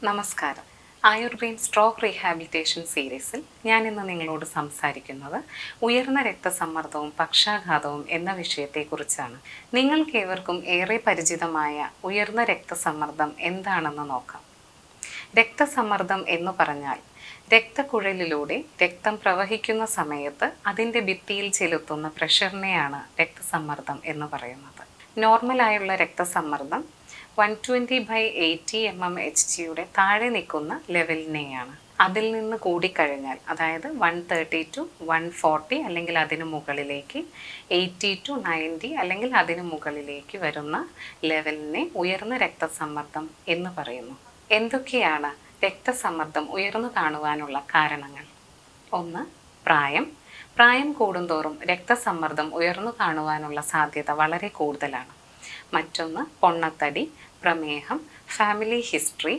നമസ്കാരം ആയുർബ്രെയിൻ stroke rehabilitation സീരീസിൽ ഞാൻ ഇന്ന് നിങ്ങളോട് സംസാരിക്കുന്നത് ഉയർന്ന രക്തസമ്മർദ്ദവും പക്ഷാഘാതവും എന്ന വിഷയത്തെക്കുറിച്ചാണ് നിങ്ങൾക്കേവർക്കും ഏറെ പരിചിതമായ ഉയർന്ന രക്തസമ്മർദ്ദം എന്താണെന്ന് നോക്കാം രക്തസമ്മർദ്ദം എന്ന് പറഞ്ഞാൽ രക്തക്കുഴലിലൂടെ രക്തം പ്രവഹിക്കുന്ന സമയത്ത് അതിൻ്റെ ഭിത്തിയിൽ ചെലുത്തുന്ന പ്രഷറിനെയാണ് രക്തസമ്മർദ്ദം എന്ന് പറയുന്നത് നോർമലായുള്ള രക്തസമ്മർദ്ദം one twenty by eighty M M H ജിയുടെ താഴെ നിൽക്കുന്ന ലെവലിനെയാണ് അതിൽ നിന്ന് കൂടിക്കഴിഞ്ഞാൽ അതായത് one thirty to one forty അല്ലെങ്കിൽ അതിന് മുകളിലേക്ക് എയ്റ്റി ടു നയൻറ്റി അല്ലെങ്കിൽ അതിന് മുകളിലേക്ക് വരുന്ന ലെവലിനെ ഉയർന്ന രക്തസമ്മർദ്ദം എന്ന് പറയുന്നു എന്തൊക്കെയാണ് രക്തസമ്മർദ്ദം ഉയർന്നു കാണുവാനുള്ള കാരണങ്ങൾ ഒന്ന് പ്രായം പ്രായം കൂടുന്തോറും രക്തസമ്മർദ്ദം ഉയർന്നു കാണുവാനുള്ള സാധ്യത വളരെ കൂടുതലാണ് മറ്റൊന്ന് പൊണ്ണത്തടി പ്രമേഹം ഫാമിലി ഹിസ്റ്ററി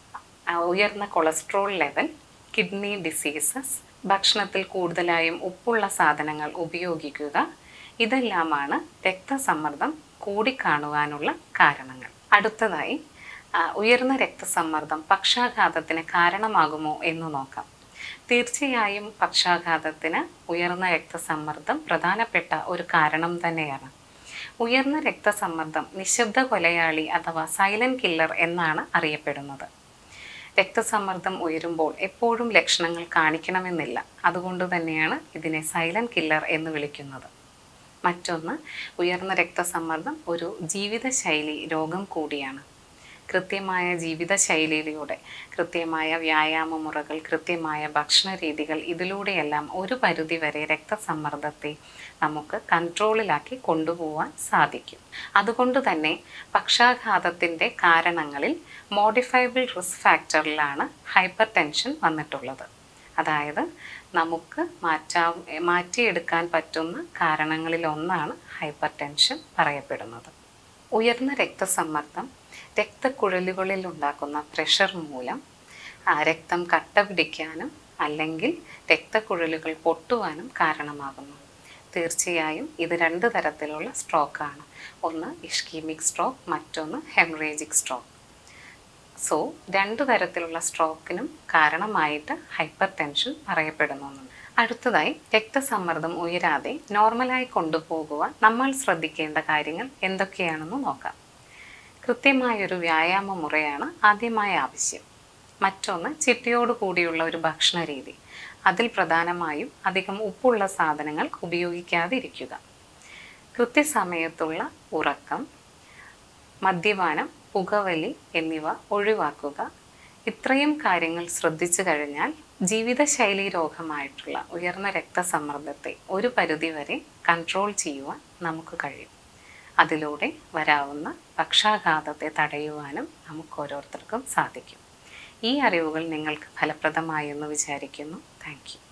ഉയർന്ന കൊളസ്ട്രോൾ ലെവൽ കിഡ്നി ഡിസീസസ് ഭക്ഷണത്തിൽ കൂടുതലായും ഉപ്പുള്ള സാധനങ്ങൾ ഉപയോഗിക്കുക ഇതെല്ലാമാണ് രക്തസമ്മർദ്ദം കൂടിക്കാണുവാനുള്ള കാരണങ്ങൾ അടുത്തതായി ആ, ഉയർന്ന രക്തസമ്മർദ്ദം പക്ഷാഘാതത്തിന് കാരണമാകുമോ എന്ന് നോക്കാം തീർച്ചയായും പക്ഷാഘാതത്തിന് ഉയർന്ന രക്തസമ്മർദ്ദം പ്രധാനപ്പെട്ട ഒരു കാരണം തന്നെയാണ് ഉയർന്ന രക്തസമ്മർദ്ദം നിശബ്ദ കൊലയാളി അഥവാ സൈലന്റ് കില്ലർ എന്നാണ് അറിയപ്പെടുന്നത് രക്തസമ്മർദ്ദം ഉയരുമ്പോൾ എപ്പോഴും ലക്ഷണങ്ങൾ കാണിക്കണമെന്നില്ല അതുകൊണ്ട് തന്നെയാണ് ഇതിനെ സൈലന്റ് കില്ലർ എന്ന് വിളിക്കുന്നത് മറ്റൊന്ന് ഉയർന്ന രക്തസമ്മർദ്ദം ഒരു ജീവിതശൈലി രോഗം കൂടിയാണ് കൃത്യമായ ജീവിതശൈലിയിലൂടെ കൃത്യമായ വ്യായാമ മുറകൾ കൃത്യമായ ഭക്ഷണ രീതികൾ ഇതിലൂടെയെല്ലാം ഒരു പരിധിവരെ രക്തസമ്മർദ്ദത്തെ നമുക്ക് കൺട്രോളിലാക്കി കൊണ്ടുപോകാൻ സാധിക്കും അതുകൊണ്ട് തന്നെ പക്ഷാഘാതത്തിൻ്റെ കാരണങ്ങളിൽ മോഡിഫൈബിൾ റിസ്ക് ഫാക്ടറിലാണ് ഹൈപ്പർ ടെൻഷൻ വന്നിട്ടുള്ളത് അതായത് നമുക്ക് മാറ്റാ മാറ്റിയെടുക്കാൻ പറ്റുന്ന കാരണങ്ങളിൽ ഒന്നാണ് ഹൈപ്പർ ടെൻഷൻ പറയപ്പെടുന്നത് ഉയർന്ന രക്തസമ്മർദ്ദം രക്തക്കുഴലുകളിൽ ഉണ്ടാക്കുന്ന പ്രഷർ മൂലം ആ, രക്തം കട്ട പിടിക്കാനും അല്ലെങ്കിൽ രക്തക്കുഴലുകൾ പൊട്ടുവാനും കാരണമാകുന്നു തീർച്ചയായും ഇത് രണ്ട് തരത്തിലുള്ള സ്ട്രോക്കാണ് ഒന്ന് ഇഷ്കീമിക് സ്ട്രോക്ക് മറ്റൊന്ന് ഹെമറേജിക് സ്ട്രോക്ക് സോ രണ്ടു തരത്തിലുള്ള സ്ട്രോക്കിനും കാരണമായിട്ട് ഹൈപ്പർ ടെൻഷൻ പറയപ്പെടുന്നുണ്ട് അടുത്തതായി രക്തസമ്മർദ്ദം ഉയരാതെ നോർമലായി കൊണ്ടുപോകുവാൻ നമ്മൾ ശ്രദ്ധിക്കേണ്ട കാര്യങ്ങൾ എന്തൊക്കെയാണെന്ന് നോക്കാം കൃത്യമായൊരു വ്യായാമ മുറയാണ് ആദ്യമായ ആവശ്യം മറ്റൊന്ന് ചിട്ടയോട് കൂടിയുള്ള ഒരു ഭക്ഷണ രീതി അതിൽ പ്രധാനമായും അധികം ഉപ്പുള്ള സാധനങ്ങൾ ഉപയോഗിക്കാതിരിക്കുക കൃത്യസമയത്തുള്ള ഉറക്കം മദ്യപാനം പുകവലി എന്നിവ ഒഴിവാക്കുക ഇത്രയും കാര്യങ്ങൾ ശ്രദ്ധിച്ചു കഴിഞ്ഞാൽ ജീവിതശൈലി രോഗമായിട്ടുള്ള ഉയർന്ന രക്തസമ്മർദ്ദത്തെ ഒരു പരിധിവരെ കൺട്രോൾ ചെയ്യുവാൻ നമുക്ക് കഴിയും അതിലൂടെ വരാവുന്ന പക്ഷാഘാതത്തെ തടയുവാനും നമുക്ക് ഓരോരുത്തർക്കും സാധിക്കും ഈ അറിവുകൾ നിങ്ങൾക്ക് ഫലപ്രദമായെന്ന് വിചാരിക്കുന്നു താങ്ക് യു